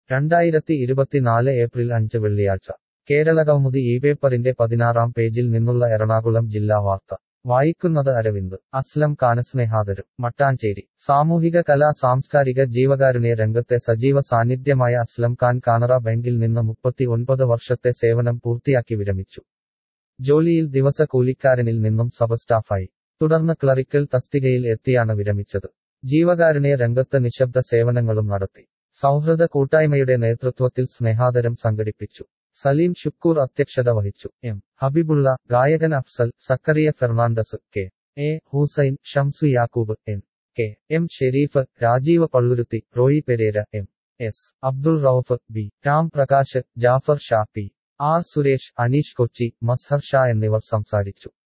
രണ്ടായിരത്തി ഇരുപത്തിനാല് ഏപ്രിൽ അഞ്ച് വെള്ളിയാഴ്ച കേരളകൗമുദി ഈ പേപ്പറിന്റെ പതിനാറാം പേജിൽ നിന്നുള്ള എറണാകുളം ജില്ലാ വാർത്ത വായിക്കുന്നത് അരവിന്ദ് അസ്ലം ഖാന് സ്നേഹാദരം മട്ടാഞ്ചേരി സാമൂഹിക കലാ സാംസ്കാരിക ജീവകാരുണ്യ രംഗത്തെ സജീവ സാന്നിധ്യമായ അസ്ലം ഖാൻ കാനറ ബാങ്കിൽ നിന്ന് മുപ്പത്തി ഒൻപത് വർഷത്തെ സേവനം പൂർത്തിയാക്കി വിരമിച്ചു ജോലിയിൽ ദിവസ കൂലിക്കാരനിൽ നിന്നും സബ സ്റ്റാഫായി തുടർന്ന് ക്ലറിക്കൽ തസ്തികയിൽ എത്തിയാണ് വിരമിച്ചത് ജീവകാരുണ്യ രംഗത്ത് നിശബ്ദ സേവനങ്ങളും നടത്തി സൗഹൃദ കൂട്ടായ്മയുടെ നേതൃത്വത്തിൽ സ്നേഹാദരം സംഘടിപ്പിച്ചു സലീം ഷുക്കൂർ അധ്യക്ഷത വഹിച്ചു എം ഹബീബുള്ള ഗായകൻ Afsal Zakariya Fernandez K A Hussain Shamsu Yakub N K M Sharif Rajeev Palluruthy Roy Pereira M S Abdul Rauf B Ram Prakash Jafar Shah P R Suresh Aneesh Kochi Mazhar Shah എന്നിവർ സംസാരിച്ചു